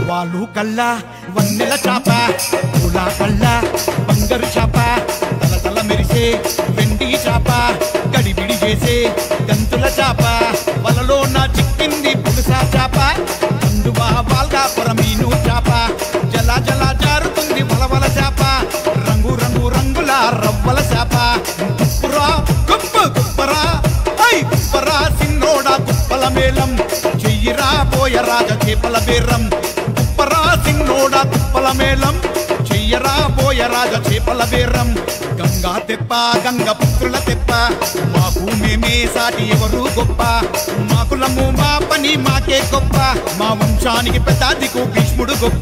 వాళ్ళు కళ్ళ వన్నెల చాప పూల కళ్ళ బంగారు చాప తల తల మెరిసే వెండి చాప గడిబిడి చేసే గంతుల చాప వలలో నా చిక్కింది పులుసా చాప అందువా బాల్గాపుర మీను చాప జల జల జారుతుంది వలవల చాప రంగు రంగు రంగుల రవ్వల చాప గుప్పురా గుప్ప గుప్పరా ఐ గుప్పరా సిన్నోడా గుప్పల మేళం చెయ్యిరా పోయ రాజ చేపల బేరం గుప్పరా సిన్నోడా గుప్పల మేళం చెయ్యరా పోయ రాజ చేపల బేరం గంగా తెప్ప గంగ పుత్రుల తెప్ప మాకు మేమే సాటి ఎవరు గొప్ప మా కులము మా పని మాకే గొప్ప మా వంశానికి పెద్ద దిక్కు భీష్ముడు గొప్ప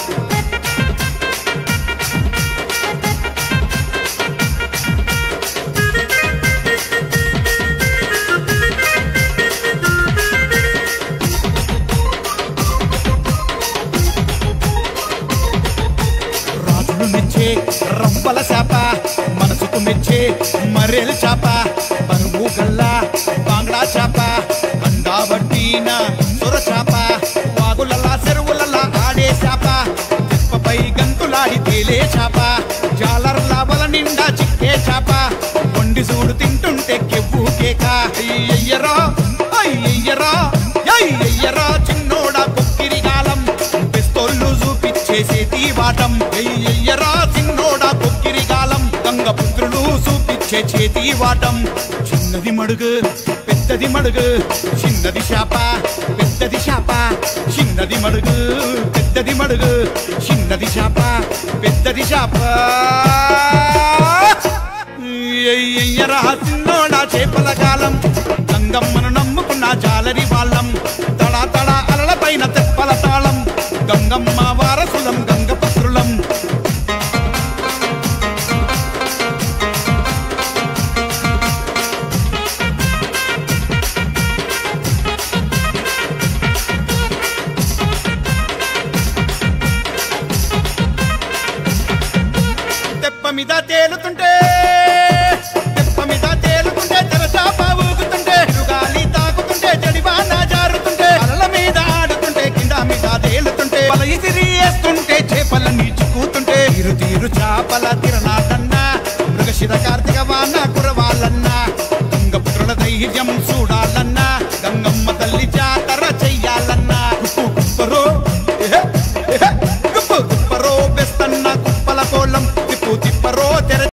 రాజులు మెచ్చే రంపల చేప మనసుకు మెచ్చే మర్రెల చేప బరువు గల్ల బాంగ్లా చేప అండా వడ్డీన సొర చేప వాగులలా చెరువులలా ఆడే చేప తిప్పపై గంతులాడి తేలే చేప జాలర్ల వల నిండా చిక్కే చేప వండి చూడు తింటుంటే కెవ్వు కేక అయ్యయ్యరా అయ్యయ్యరా అయ్యయ్యరా చిన్నోడా కొక్కిరిగాలం పిస్తోళ్ళు చూపిచ్చేసేటి వాటం ఎయ్యరా చిన్నోడా కొక్కిరిగాలం గంగ పుత్రులు చూపిచ్చే చేతి వాటం చిన్నది మడుగు పెద్దది మడుగు చిన్నది శాప పెద్దది శాప చిన్నది మడుగు పెద్దది మడుగు చిన్నది శాప పెద్దది శాప ఎయ్యరా చిన్నోడా చేపల కాలం గంగమ్మను నమ్ముకున్న జాలరి వాళ్ళం తడా తడా అలల పైన తెప్పల తాళం గంగమ్మ వారసులం గంగ పుత్రులం తెప్ప మీద తే